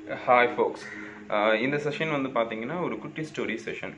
hi ஃபோக்ஸ் இந்த session வந்து பார்த்தீங்கன்னா ஒரு குட்டி ஸ்டோரி செஷன்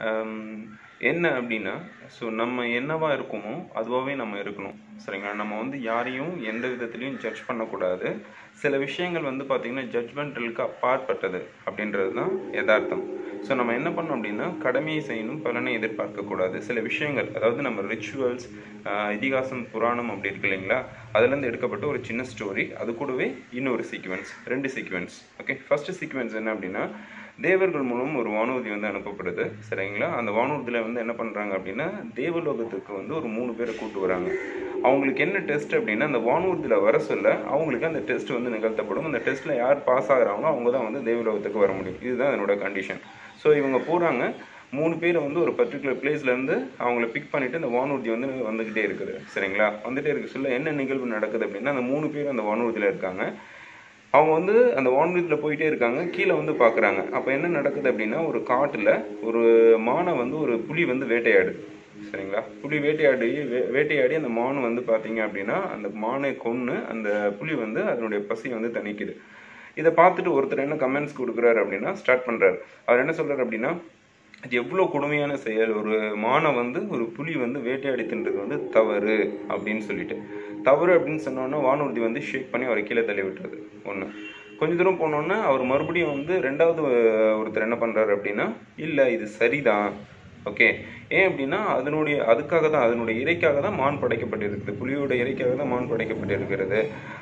என்ன அப்படின்னா ஸோ நம்ம என்னவா இருக்கோமோ அதுவாகவே நம்ம இருக்கணும் சரிங்களா நம்ம வந்து யாரையும் எந்த விதத்துலையும் ஜட்ஜ் பண்ணக்கூடாது சில விஷயங்கள் வந்து பார்த்திங்கன்னா ஜட்ஜ்மெண்டலுக்கு அப்பாற்பட்டது அப்படின்றது தான் யதார்த்தம் ஸோ நம்ம என்ன பண்ணோம் அப்படின்னா கடமையை செய்யணும் பலனை எதிர்பார்க்கக்கூடாது சில விஷயங்கள் அதாவது நம்ம ரிச்சுவல்ஸ் இதிகாசம் புராணம் அப்படி இருக்கு இல்லைங்களா அதுலேருந்து எடுக்கப்பட்ட ஒரு சின்ன ஸ்டோரி அது கூடவே இன்னொரு சீக்வன்ஸ் ரெண்டு சீக்வன்ஸ் ஓகே ஃபர்ஸ்ட் சீக்வன்ஸ் என்ன அப்படின்னா தேவர்கள் மூலம் ஒரு வானூர்தி வந்து அனுப்பப்படுது சரிங்களா அந்த வானூர்தியில் வந்து என்ன பண்ணுறாங்க அப்படின்னா தேவலோகத்துக்கு வந்து ஒரு மூணு பேரை கூட்டு வராங்க அவங்களுக்கு என்ன டெஸ்ட் அப்படின்னா அந்த வானூர்தியில் வர சொல்ல அவங்களுக்கு அந்த டெஸ்ட் வந்து நிகழ்த்தப்படும் அந்த டெஸ்ட்டில் யார் பாஸ் ஆகுறாங்களோ அவங்க தான் வந்து தேவலோகத்துக்கு வர முடியும் இதுதான் என்னோட கண்டிஷன் ஸோ இவங்க போகிறாங்க மூணு பேரை வந்து ஒரு பர்டிகுலர் பிளேஸ்லேருந்து அவங்கள பிக் பண்ணிவிட்டு அந்த வானூர்தி வந்து வந்துக்கிட்டே இருக்குது சரிங்களா வந்துகிட்டே இருக்க சொல்ல என்ன நிகழ்வு நடக்குது அப்படின்னா அந்த மூணு பேர் அந்த வானூர்தியில் இருக்காங்க அவங்க வந்து அந்த வானூர்தியில் போயிட்டே இருக்காங்க கீழே வந்து பார்க்குறாங்க அப்போ என்ன நடக்குது அப்படின்னா ஒரு காட்டில் ஒரு மானை வந்து ஒரு புலி வந்து வேட்டையாடுது சரிங்களா புலி வேட்டையாடி வே வேட்டையாடி அந்த மான் வந்து பார்த்தீங்க அப்படின்னா அந்த மானை கொன்று அந்த புலி வந்து அதனுடைய பசியை வந்து தணிக்குது இதை பார்த்துட்டு ஒருத்தர் என்ன கமெண்ட்ஸ் கொடுக்குறாரு அப்படின்னா ஸ்டார்ட் பண்ணுறாரு அவர் என்ன சொல்கிறார் அப்படின்னா இது எவ்வளோ கொடுமையான செயல் ஒரு மானை வந்து ஒரு புலி வந்து வேட்டையாடி தின்றது வந்து தவறு அப்படின்னு சொல்லிட்டு தவறு அப்படின்னு சொன்னோன்னா வானூர்தி வந்து ஷேக் பண்ணி அவரை கீழே தள்ளி விட்டுறது ஒன்று கொஞ்ச தூரம் போனோன்னே அவர் மறுபடியும் வந்து ரெண்டாவது ஒருத்தர் என்ன பண்ணுறாரு அப்படின்னா இல்லை இது சரிதான் ஓகே ஏன் அப்படின்னா அதனுடைய அதுக்காக தான் அதனுடைய இறைக்காக தான் மான் படைக்கப்பட்டிருக்குது புலியோட இறைக்காக தான் மான் படைக்கப்பட்டிருக்கிறது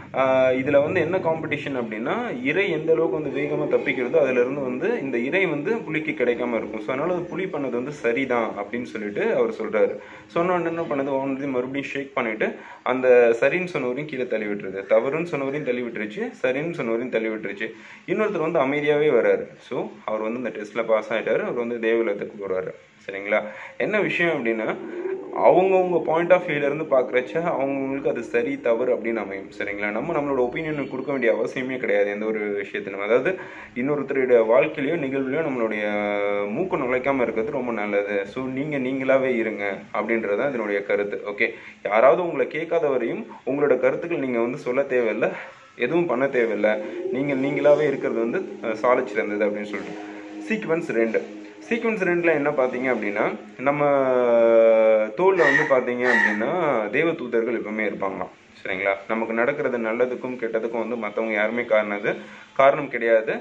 இதில் வந்து என்ன காம்படிஷன் அப்படின்னா இறை எந்த அளவுக்கு வந்து வேகமாக தப்பிக்கிறதோ அதிலிருந்து வந்து இந்த இறை வந்து புலிக்கு கிடைக்காம இருக்கும் ஸோ அதனால அது புலி பண்ணது வந்து சரிதான் அப்படின்னு சொல்லிட்டு அவர் சொல்கிறாரு சொன்ன என்ன பண்ணது ஒன்று மறுபடியும் ஷேக் பண்ணிட்டு அந்த சரின்னு சொன்னவரையும் கீழே தள்ளி விட்டுருது தவறுன்னு சொன்னவரையும் தள்ளி விட்டுருச்சு சரின்னு சொன்னவரையும் தள்ளி விட்டுருச்சு இன்னொருத்தர் வந்து அமைதியாகவே வராரு ஸோ அவர் வந்து இந்த டெஸ்ட்டில் பாஸ் ஆகிட்டாரு அவர் வந்து தேவலத்துக்கு போகிறாரு சரிங்களா என்ன விஷயம் அப்படின்னா அவங்கவுங்க பாயிண்ட் ஆஃப் வியூலேருந்து பார்க்குறச்ச அவங்களுக்கு அது சரி தவறு அப்படின்னு அமையும் சரிங்களா நம்ம நம்மளோட ஒப்பீனியன் கொடுக்க வேண்டிய அவசியமே கிடையாது எந்த ஒரு விஷயத்திலும் அதாவது இன்னொருத்தருடைய வாழ்க்கையிலையோ நிகழ்வுலையோ நம்மளுடைய மூக்கு நுழைக்காமல் இருக்கிறது ரொம்ப நல்லது ஸோ நீங்கள் நீங்களாவே இருங்க அப்படின்றது தான் இதனுடைய கருத்து ஓகே யாராவது உங்களை கேட்காத வரையும் உங்களோட கருத்துக்கள் நீங்கள் வந்து சொல்ல தேவையில்லை எதுவும் பண்ண தேவையில்லை நீங்கள் நீங்களாவே இருக்கிறது வந்து சாலை சிறந்தது அப்படின்னு சொல்லிட்டு சீக்வன்ஸ் ரெண்டு சீக்வன்ஸ் ரெண்டில் என்ன பார்த்தீங்க அப்படின்னா நம்ம தோலில் வந்து பார்த்தீங்க அப்படின்னா தேவ தூதர்கள் எப்பவுமே இருப்பாங்களாம் சரிங்களா நமக்கு நடக்கிறது நல்லதுக்கும் கெட்டதுக்கும் வந்து மற்றவங்க யாருமே காரணது காரணம் கிடையாது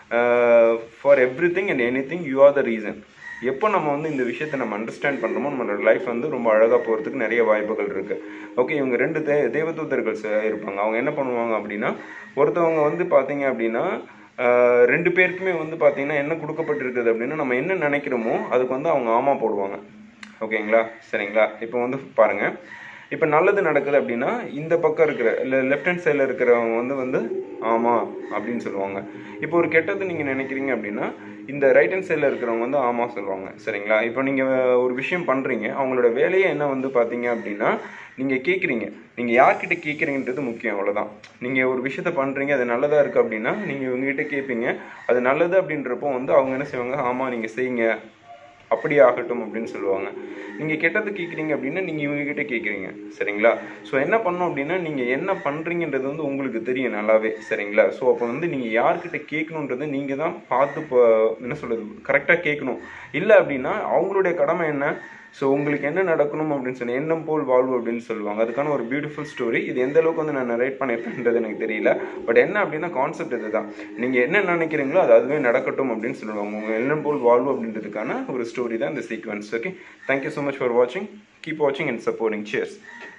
for everything and anything you are the reason எப்போ நம்ம வந்து இந்த விஷயத்தை நம்ம அண்டர்ஸ்டாண்ட் பண்ணுறோமோ நம்மளோட லைஃப் வந்து ரொம்ப அழகாக போகிறதுக்கு நிறைய வாய்ப்புகள் இருக்குது ஓகே இவங்க ரெண்டு தே தேவதூதர்கள் இருப்பாங்க அவங்க என்ன பண்ணுவாங்க அப்படின்னா ஒருத்தவங்க வந்து பார்த்தீங்க அப்படின்னா ரெண்டு பேருக்குமே வந்து பார்த்தீங்கன்னா என்ன கொடுக்கப்பட்டிருக்குது அப்படின்னா நம்ம என்ன நினைக்கிறோமோ அதுக்கு வந்து அவங்க ஆமா போடுவாங்க ஓகேங்களா சரிங்களா இப்போ வந்து பாருங்கள் இப்போ நல்லது நடக்குது அப்படின்னா இந்த பக்கம் இருக்கிற இல்லை லெஃப்ட் ஹேண்ட் சைடில் இருக்கிறவங்க வந்து வந்து ஆமாம் அப்படின்னு சொல்லுவாங்க இப்போ ஒரு கெட்டது நீங்கள் நினைக்கிறீங்க அப்படின்னா இந்த ரைட் ஹேண்ட் சைடில் இருக்கிறவங்க வந்து ஆமாம் சொல்லுவாங்க சரிங்களா இப்போ நீங்கள் ஒரு விஷயம் பண்ணுறீங்க அவங்களோட வேலையே என்ன வந்து பார்த்தீங்க அப்படின்னா நீங்கள் கேட்குறீங்க நீங்கள் யார்கிட்ட கேட்குறீங்கன்றது முக்கியம் அவ்வளோதான் நீங்கள் ஒரு விஷயத்த பண்ணுறீங்க அது நல்லதாக இருக்குது அப்படின்னா நீங்கள் இவங்ககிட்ட கேட்பீங்க அது நல்லது அப்படின்றப்போ வந்து அவங்க என்ன செய்வாங்க ஆமாம் நீங்கள் செய்யுங்க அப்படி ஆகட்டும் அப்படின்னு சொல்லுவாங்க நீங்கள் கெட்டது கேட்குறீங்க அப்படின்னா நீங்கள் இவங்ககிட்ட கேட்குறீங்க சரிங்களா ஸோ என்ன பண்ணோம் அப்படின்னா நீங்கள் என்ன பண்ணுறீங்கன்றது வந்து உங்களுக்கு தெரியும் நல்லாவே சரிங்களா ஸோ அப்போ வந்து நீங்கள் யார்கிட்ட கேட்கணுன்றது நீங்கள் தான் பார்த்து இப்போ என்ன சொல்கிறது கரெக்டாக கேட்கணும் இல்லை அப்படின்னா அவங்களுடைய கடமை என்ன ஸோ உங்களுக்கு என்ன நடக்கணும் அப்படின்னு சொல்லி எண்ணம் போல் வாழ்வு அப்படின்னு சொல்லுவாங்க அதுக்கான ஒரு பியூட்டிஃபுல் ஸ்டோரி இது எந்த அளவுக்கு வந்து நான் நரேட் பண்ணியிருக்கேன்றது எனக்கு தெரியல பட் என்ன அப்படின்னா கான்செப்ட் இதுதான் நீங்கள் என்ன நினைக்கிறீங்களோ அது அதுவே நடக்கட்டும் அப்படின்னு சொல்லுவாங்க உங்கள் எண்ணம் போல் வாழ்வு அப்படின்றதுக்கான ஒரு ஸ்டோரி தான் இந்த sequence okay thank you so much for வாட்சிங் கீப் வாட்சிங் அண்ட் சப்போர்ட்டிங் சியர்ஸ்